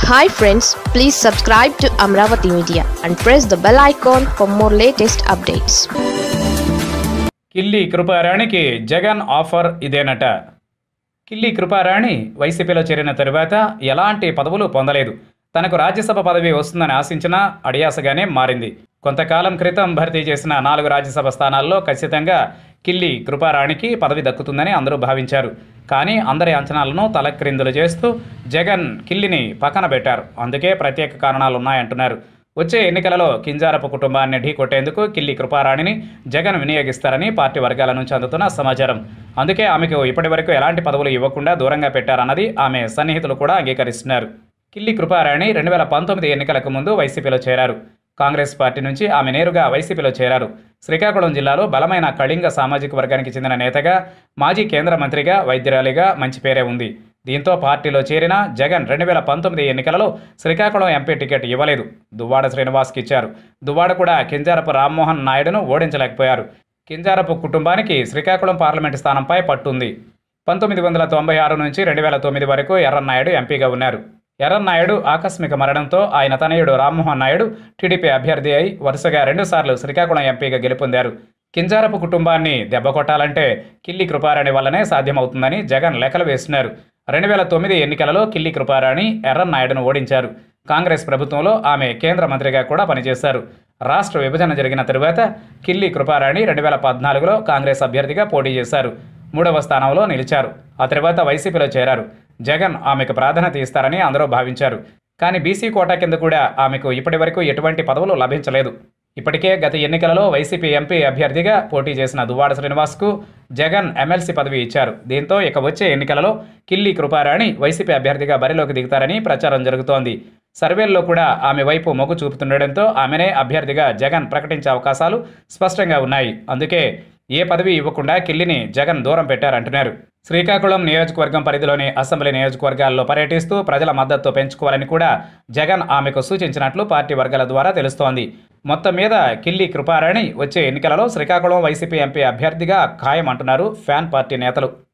hi friends please subscribe to Amaravati media and press the bell icon for more latest updates Killi కృపారాణికి Jagan offer ఇదేనట కిల్లి కృపారాణి వైసీపీలో చేరిన తరువాత ఎలాంటి పదవులు పొందలేదు తనకు రాజ్యసభ పదవి వస్తుందని ఆశించినా అడియాసగానే మారింది కొంతకాలం క్రితం భర్తీ చేసిన నాలుగు రాజ్యసభ స్థానాల్లో ఖచ్చితంగా కిల్లి కృపారాణికి పదవి దక్కుతుందని అందరూ భావించారు కానీ అందరి అంచనాలను తలక్రిందులు చేస్తూ జగన్ కిల్లిని పక్కన పెట్టారు అందుకే ప్రత్యేక కారణాలు ఉన్నాయంటున్నారు వచ్చే ఎన్నికలలో కింజారపు కుటుంబాన్ని ఢీకొట్టేందుకు కిల్లి కృపారాణిని జగన్ వినియోగిస్తారని పార్టీ వర్గాల నుంచి అందుతున్న సమాచారం అందుకే ఆమెకు ఇప్పటివరకు ఎలాంటి పదవులు ఇవ్వకుండా దూరంగా పెట్టారన్నది ఆమె సన్నిహితులు కూడా అంగీకరిస్తున్నారు కిల్లి కృపారాణి రెండు వేల పంతొమ్మిది ఎన్నికలకు ముందు వైసీపీలో చేరారు కాంగ్రెస్ పార్టీ నుంచి ఆమె నేరుగా వైసీపీలో చేరారు శ్రీకాకుళం జిల్లాలో బలమైన కళింగ సామాజిక వర్గానికి చెందిన నేతగా మాజీ కేంద్ర మంత్రిగా వైద్యురాలిగా మంచి పేరే ఉంది దీంతో పార్టీలో చేరిన జగన్ రెండు వేల పంతొమ్మిది ఎన్నికలలో శ్రీకాకుళం ఎంపీ టికెట్ ఇవ్వలేదు దువ్వాడ శ్రీనివాస్కి ఇచ్చారు దువ్వాడ కూడా కింజారపు రామ్మోహన్ నాయుడును ఓడించలేకపోయారు కింజారపు కుటుంబానికి శ్రీకాకుళం పార్లమెంటు స్థానంపై పట్టుంది పంతొమ్మిది వందల తొంభై ఆరు నుంచి రెండు వేల తొమ్మిది వరకు ఎర్రన్నాయుడు ఎంపీగా ఉన్నారు ఎర్రన్నాయుడు ఆకస్మిక మరణంతో ఆయన తనయుడు రామ్మోహన్ నాయుడు టీడీపీ అభ్యర్థి అయి వరుసగా రెండుసార్లు శ్రీకాకుళం ఎంపీగా గెలుపొందారు కింజారపు కుటుంబాన్ని దెబ్బకొట్టాలంటే కిల్లి కృపారాణి వల్లనే సాధ్యమవుతుందని జగన్ లెక్కలు వేస్తున్నారు రెండు వేల తొమ్మిది ఎన్నికలలో కిల్లి కృపారాణి ఎర్రన్నాయుడును ఓడించారు కాంగ్రెస్ ప్రభుత్వంలో ఆమె కేంద్ర మంత్రిగా కూడా పనిచేశారు రాష్ట్ర విభజన జరిగిన తరువాత కిల్లి కృపారాణి రెండు వేల పద్నాలుగులో కాంగ్రెస్ అభ్యర్థిగా పోటీ చేశారు మూడవ స్థానంలో నిలిచారు ఆ తర్వాత వైసీపీలో చేరారు జగన్ ఆమెకు ప్రాధాన్యత ఇస్తారని అందరూ భావించారు కానీ బీసీ కోటా కింద కూడా ఆమెకు ఇప్పటివరకు ఎటువంటి పదవులు లభించలేదు ఇప్పటికే గత ఎన్నికలలో వైసీపీ ఎంపీ అభ్యర్థిగా పోటీ చేసిన దువ్వాడ శ్రీనివాస్కు జగన్ ఎమ్మెల్సీ పదవి ఇచ్చారు దీంతో ఇక వచ్చే ఎన్నికలలో కిల్లి కృపారాణి వైసీపీ అభ్యర్థిగా బరిలోకి దిగుతారని ప్రచారం జరుగుతోంది సర్వేల్లో కూడా ఆమె వైపు మొగ్గు చూపుతుండటంతో ఆమెనే అభ్యర్థిగా జగన్ ప్రకటించే అవకాశాలు స్పష్టంగా ఉన్నాయి అందుకే ఏ పదవి ఇవ్వకుండా కిల్లిని జగన్ దూరం పెట్టారంటున్నారు శ్రీకాకుళం నియోజకవర్గం పరిధిలోని అసెంబ్లీ నియోజకవర్గాల్లో పర్యటిస్తూ ప్రజల మద్దతు పెంచుకోవాలని కూడా జగన్ ఆమెకు సూచించినట్లు పార్టీ వర్గాల ద్వారా తెలుస్తోంది మొత్తం మీద కిల్లి కృపారాణి వచ్చే ఎన్నికలలో శ్రీకాకుళం వైసీపీ ఎంపీ అభ్యర్థిగా ఖాయమంటున్నారు ఫ్యాన్ పార్టీ నేతలు